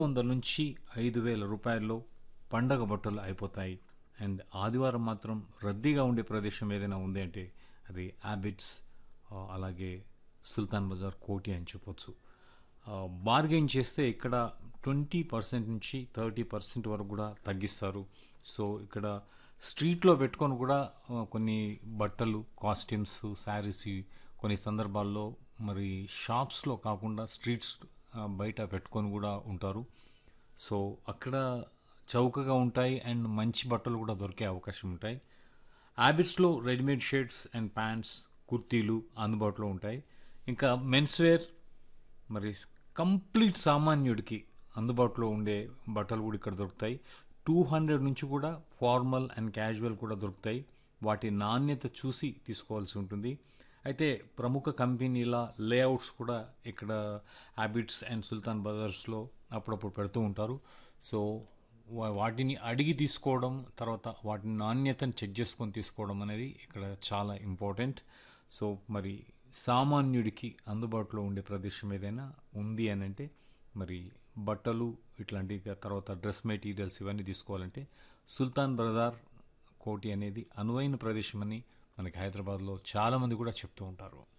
వందల నుంచి ఐదు వేల రూపాయల్లో పండగ బట్టలు అయిపోతాయి అండ్ ఆదివారం మాత్రం రద్దీగా ఉండే ప్రదేశం ఏదైనా ఉంది అంటే అది హ్యాబిట్స్ అలాగే సుల్తాన్ బజార్ కోటి అని చెప్పొచ్చు బార్గెన్ చేస్తే ఇక్కడ ట్వంటీ పర్సెంట్ నుంచి థర్టీ పర్సెంట్ వరకు కూడా తగ్గిస్తారు సో ఇక్కడ స్ట్రీట్లో పెట్టుకొని కూడా ఆ, కొన్ని బట్టలు కాస్ట్యూమ్స్ శారీస్ కొన్ని సందర్భాల్లో మరి షాప్స్లో కాకుండా స్ట్రీట్స్ ఆ, బయట పెట్టుకొని కూడా ఉంటారు సో అక్కడ చౌకగా ఉంటాయి అండ్ మంచి బట్టలు కూడా దొరికే అవకాశం ఉంటాయి హ్యాబిట్స్లో రెడీమేడ్ షర్ట్స్ అండ్ ప్యాంట్స్ కుర్తీలు అందుబాటులో ఉంటాయి ఇంకా మెన్స్ వేర్ మరి కంప్లీట్ సామాన్యుడికి అందుబాటులో ఉండే బట్టలు కూడా ఇక్కడ దొరుకుతాయి టూ హండ్రెడ్ నుంచి కూడా ఫార్మల్ అండ్ క్యాజువల్ కూడా దొరుకుతాయి వాటి నాణ్యత చూసి తీసుకోవాల్సి ఉంటుంది అయితే ప్రముఖ కంపెనీల లేఅవుట్స్ కూడా ఇక్కడ హ్యాబిట్స్ అండ్ సుల్తాన్ బజార్స్లో అప్పుడప్పుడు పెడుతూ ఉంటారు సో వా- వాటిని అడిగి తీసుకోవడం తర్వాత వాటి నాణ్యతను చెక్ చేసుకొని తీసుకోవడం అనేది ఇక్కడ చాలా ఇంపార్టెంట్ సో మరి సామాన్యుడికి అందుబాటులో ఉండే ప్రదేశం ఏదైనా ఉంది అని అంటే మరి బట్టలు ఇట్లాంటి తర్వాత డ్రెస్ మెటీరియల్స్ ఇవన్నీ తీసుకోవాలంటే సుల్తాన్ బజార్ కోటి అనేది అనువైన ప్రదేశం అని మనకి హైదరాబాద్లో చాలామంది కూడా చెప్తూ ఉంటారు